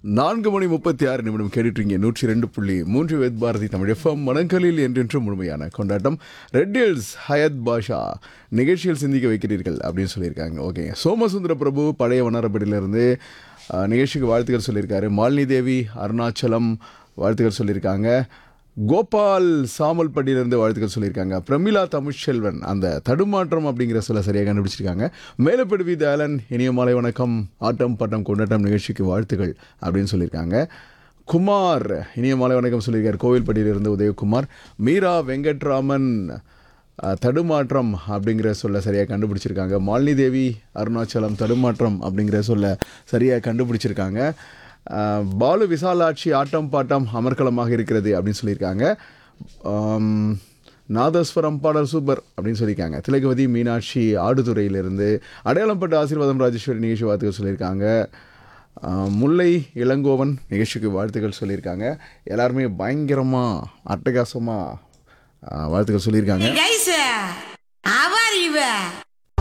நான்கு மணி முப்பத்தி ஆறு நிமிடம் கேட்டுட்டீங்க நூற்றி ரெண்டு புள்ளி மூன்று வேத் பாரதி தமிழ் எஃப்எம் மனங்களில் என்றென்றும் முழுமையான கொண்டாட்டம் ரெட் ஹில்ஸ் ஹயத் பாஷா நிகழ்ச்சியில் சிந்திக்க வைக்கிறீர்கள் அப்படின்னு சொல்லியிருக்காங்க ஓகேங்க சோமசுந்தர பிரபு பழைய வண்ணாரப்பேட்டையிலிருந்து அஹ், நிகழ்ச்சிக்கு வாழ்த்துக்கள் சொல்லியிருக்காரு மாலினி தேவி அருணாச்சலம் வாழ்த்துக்கள் சொல்லியிருக்காங்க கோபால் சாமல்பட்டியிலிருந்து வாழ்த்துக்கள் சொல்லியிருக்காங்க பிரமிளா தமிழ்ச்செல்வன் அந்த தடுமாற்றம் அப்படிங்கிற சொல்ல சரியாக கண்டுபிடிச்சிருக்காங்க மேலப்படு வி தயாளன் இனிய மாலை வணக்கம் ஆட்டம் பாட்டம் கொண்டாட்டம் நிகழ்ச்சிக்கு வாழ்த்துக்கள் அப்படின்னு சொல்லியிருக்காங்க குமார் இனிய மாலை வணக்கம் சொல்லியிருக்கார் கோவில்பட்டியிலிருந்து உதயகுமார் மீரா வெங்கட்ராமன் அஹ், தடுமாற்றம் அப்படிங்கிற சொல்ல சரியாக கண்டுபிடிச்சிருக்காங்க மாலினி தேவி அருணாச்சலம் தடுமாற்றம் அப்படிங்கிற சொல்ல சரியாக கண்டுபிடிச்சிருக்காங்க அஹ், பாலு விசாலாட்சி ஆட்டம் பாட்டம் அமர்க்கலமாக இருக்கிறது அப்படின்னு சொல்லியிருக்காங்க ஆம், நாதஸ்வரம் பாடல் சூப்பர் அப்படின்னு சொல்லியிருக்காங்க திலகவதி மீனாட்சி ஆடுதுறையிலிருந்து அடையாளம்பட்ட ஆசீர்வாதம் ராஜேஸ்வரி நிகழ்ச்சி வாழ்த்துக்கள் சொல்லியிருக்காங்க ஆஹ், முல்லை இளங்கோவன் நிகழ்ச்சிக்கு வாழ்த்துக்கள் சொல்லியிருக்காங்க எல்லாருமே பயங்கரமாக அட்டகாசமாக வாழ்த்துக்கள் சொல்லியிருக்காங்க Guys, how are you?